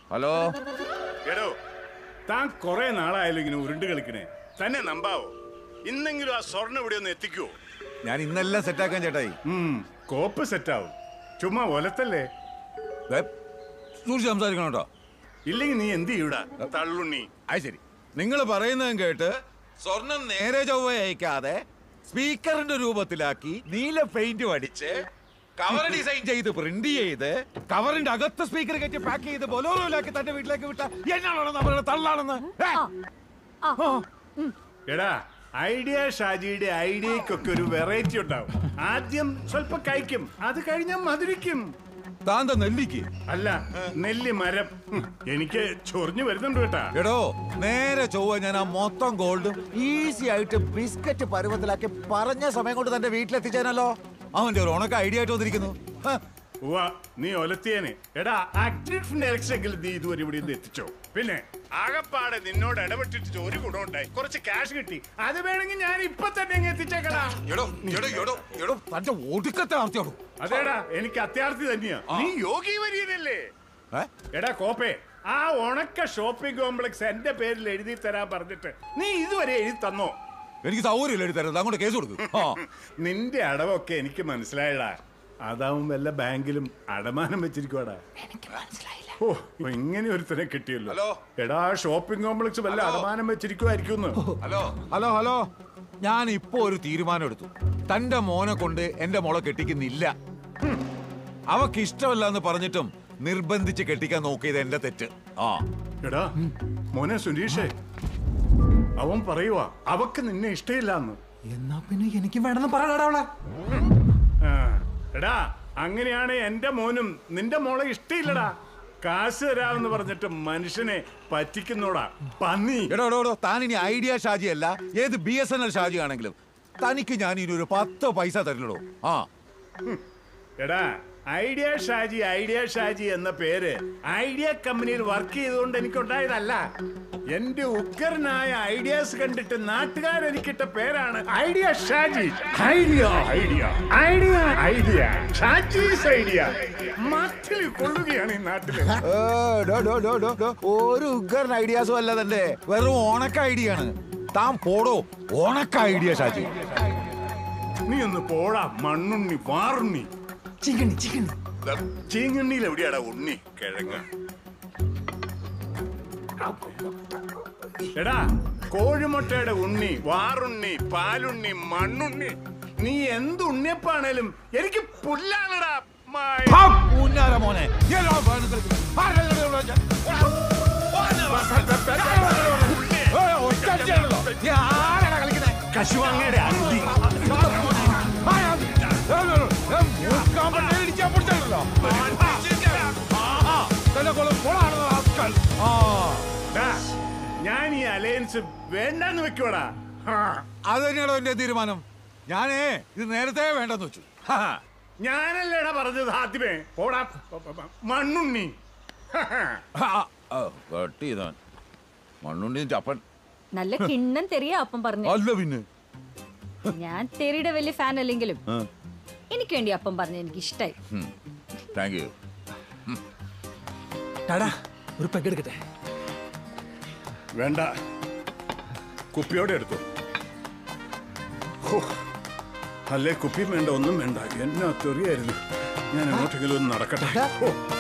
Hello എടോ താൻ കുറെ നാളായാലും ഇങ്ങനെ ഉരുണ്ട് കളിക്കണേ തന്നെ നമ്പാവോ ഇന്നെങ്കിലും ആ സ്വർണ്ണം ഇവിടെ ഒന്ന് എത്തിക്കുവോ ഞാൻ ഇന്നെല്ലാം സെറ്റാക്കാൻ ചേട്ടായി ഉം, കോപ്പ് സെറ്റാവും ചുമ്മാ ഒലത്തല്ലേ ദേ, സൂക്ഷിച്ച് സംസാരിക്കണം കേട്ടോ ഇല്ലെങ്കിൽ നീ എന്ത് ചെയ്യൂടാ തള്ളുണ്ണി അത് ശരി നിങ്ങൾ പറയുന്നതും കേട്ട് സ്വർണം നേരെ ചൊവ്വ അയക്കാതെ സ്പീക്കറിന്റെ രൂപത്തിലാക്കി നീല പെയിന്റ് അടിച്ച് കവർ ഡിസൈൻ ചെയ്ത് പ്രിന്റ് ചെയ്ത് കവറിന്റെ അകത്ത് സ്പീക്കർ കയറ്റി പാക്ക് ചെയ്ത് ബൊലോറോയിലാക്കി തന്റെ വീട്ടിലേക്ക് വിട്ട എന്നാണോ നമ്മുടെ തള്ളാണെന്ന് ഏ? ആ എടാ ഐഡിയ ഷാജിയുടെ ഐഡിയക്കൊക്കെ ഒരു വെറൈറ്റി ഉണ്ടാവും ആദ്യം സ്വല്പം കഴിക്കും അത് കഴിഞ്ഞാൽ മധുരിക്കും താന്ത നെല്ലിക്ക് അല്ല നെല്ലി മരം ഉം, എനിക്ക് ചൊറിഞ്ഞു വരുന്നുണ്ട് കേട്ടാ എടോ നേരെ ചൊവ്വ ഞാൻ ആ മൊത്തം ഗോൾഡും ഈസി ആയിട്ട് ബിസ്ക്കറ്റ് പരുവത്തിലാക്കി പറഞ്ഞ സമയം കൊണ്ട് തന്റെ വീട്ടിലെത്തിച്ചേനല്ലോ അവന്റെ ഒരു ഉണക്ക ഐഡിയ ആയിട്ട് വന്നിരിക്കുന്നു ഹ. ഉവ്വ നീ ഒലത്തിയേനെ എടാ ആക്ടീഫിന്റെ ഇലക്ഷനെങ്കിലും നീ ഇതുവരെ ഇവിടെ നിന്ന് എത്തിച്ചോ പിന്നെ ആകപ്പാടെ നിന്നോട് ഇടപെട്ടിട്ട് ഒരു ഗുണമുണ്ടായി കുറച്ച് ക്യാഷ് കിട്ടി അത് വേണമെങ്കിൽ ഞാൻ ഇപ്പൊ തന്നെ അങ്ങ് എത്തിച്ചേക്കടാ എടോ എടോ എടോ എടോ തന്റെ ഒടുക്കത്തെ ആർത്തിയോടോ അതേടാ എനിക്ക് അത്യാർത്ഥി തന്നെയാ നീ യോഗി വരിയതല്ലേ ഏ? എടാ കോപ്പേ ആ ഉണക്ക ഷോപ്പിംഗ് കോംപ്ലക്സ് എന്റെ പേരിൽ എഴുതി തരാൻ പറഞ്ഞിട്ട് നീ ഇതുവരെ എഴുതി തന്നോ എനിക്ക് സൗകര്യമില്ല എഴുതി തരുന്നത് അങ്ങോട്ട് കേസ് കൊടുക്കും ആ നിന്റെ അടവൊക്കെ എനിക്ക് മനസ്സിലായടാ അതാവും വല്ല ബാങ്കിലും അടമാനം വെച്ചിരിക്കുവാടാ ഓ ഇങ്ങനെ ഒരുത്തനെ കിട്ടിയല്ലോ ഹലോ? എടാ ഷോപ്പിംഗ് കോംപ്ലക്സ് വല്ല ഹലോ? അടമാനം വെച്ചിരിക്കുമായിരിക്കും ഹലോ ഹലോ ഹലോ ഞാൻ ഇപ്പോ ഒരു തീരുമാനം എടുത്തു തന്റെ മോനെ കൊണ്ട് എന്റെ മോളെ കെട്ടിക്കുന്നില്ല ഹും. അവക്ക് ഇഷ്ടമല്ല എന്ന് പറഞ്ഞിട്ടും നിർബന്ധിച്ച് കെട്ടിക്കാൻ നോക്കിയത് എന്റെ തെറ്റ് ആ എടാ മോനെ സുനീഷേ അവൻ പറയുവാ അവക്ക് നിന്നെ ഇഷ്ടമില്ലാന്ന് എന്നാ പിന്നെ എനിക്ക് വേണമെന്ന് പറയടാ അവളെ ആ, എടാ അങ്ങനെയാണ് എന്റെ മോനും നിന്റെ മോളെ ഇഷ്ടമില്ലടാ കാശ് തരാമെന്ന് പറഞ്ഞിട്ട് മനുഷ്യനെ പറ്റിക്കുന്നോടാ പന്നി എടോ എടോ എടോ താൻ ഇനി ഐഡിയ ഷാജി അല്ല ഏത് B S N L Shaji ആണെങ്കിലും തനിക്ക് ഞാൻ ഇനി ഒരു പത്ത് പൈസ തരില്ലടോ ആ എടാ ഐഡിയ ഷാജി ഐഡിയ ഷാജി എന്ന പേര് ഐഡിയ കമ്പനിയിൽ വർക്ക് ചെയ്തുകൊണ്ട് എനിക്കുണ്ടായതല്ല എന്റെ ഉഗ്രനായ ഐഡിയാസ് കണ്ടിട്ട് നാട്ടുകാർ എനിക്കിട്ട പേരാണ് idea Shaji idea idea idea idea Shaji's idea മക്കളിൽ കൊള്ളുകയാണ് ഈ നാട്ടില് ഏ, ഡോ, ഡോ, ഡോ, ഡോ, ഡോ. ഒരു ഉഗ്രൻ ഐഡിയാസും അല്ല തന്റെ വെറും ഓണക്ക ഐഡിയ ആണ് താൻ പോടോ ഓണക്ക ഐഡിയ ഷാജി നീ ഒന്ന് പോടാ മണ്ണുണ്ണി വാറുണ്ണി ചിക്കണി ചിക്കണി ചീങ്ങണ്ണിയിൽ എവിടെയാടാ ഉണ്ണി കിഴങ്ങ എടാ കോഴിമുട്ടയുടെ ഉണ്ണി വാറുണ്ണി പാലുണ്ണി മണ്ണുണ്ണി നീ എന്ത് ഉണ്ണിയപ്പാണേലും എനിക്ക് പുല്ലാണടാ മായ. ആ, പുന്നാര മോനെ ഏലോ വേണം ആരെല്ലാം ഇവിടെ വെച്ച? ഏ, ഒറ്റയടിച്ചാണല്ലോ. നീ ആരാടാ കളിക്കുന്നെ? കശുവാങ്ങയുടെ അണ്ടി ആ, ഏ, ഏ, ഏ, മൂക്കാൻ പറ്റാതെ ഇടിച്ചാ പിടിച്ചാണല്ലോ. ആ, ആ, തന്നെ കൊള്ളും കൊളാണല്ലോ ആൾക്കാർ. ആ, ഡാ, ഞാൻ ഈ അലയൻസ് വേണ്ടെന്ന് വെക്കുവാടാ ആ, അത് തന്നെയാണോ എന്റെ തീരുമാനം ഞാനേ ഇത് നേരത്തെ വേണ്ടെന്ന് വെച്ചു ഹാ. ഞാനല്ലേടാ പറഞ്ഞത് ആദ്യമേ പോടാ മണ്ണുണ്ണി ആ, ആ, കട്ട് ചെയ്താൻ മണ്ണുണ്ടി ചപ്പൻ നല്ല കിണ്ണം തെറിയ അപ്പം പറഞ്ഞു അല്ല പിന്നെ ഞാൻ തെറിയുടെ വലിയ ഫാൻ അല്ലെങ്കിലും ആ, എനിക്ക് വേണ്ടി അപ്പം പറഞ്ഞു എനിക്ക് ഇഷ്ടായി ഉം. താങ്ക് യു ടാടാ ഒരു പെഗ് എടുക്കട്ടെ വേണ്ട കുപ്പിയോടെ എടുത്തു ഹോ, അല്ലേ കുപ്പിയും വേണ്ട ഒന്നും വേണ്ട എന്നാ തെറിയായിരുന്നു ഞാൻ എങ്ങോട്ടെങ്കിലും ഒന്ന് നടക്കട്ടെ ഓ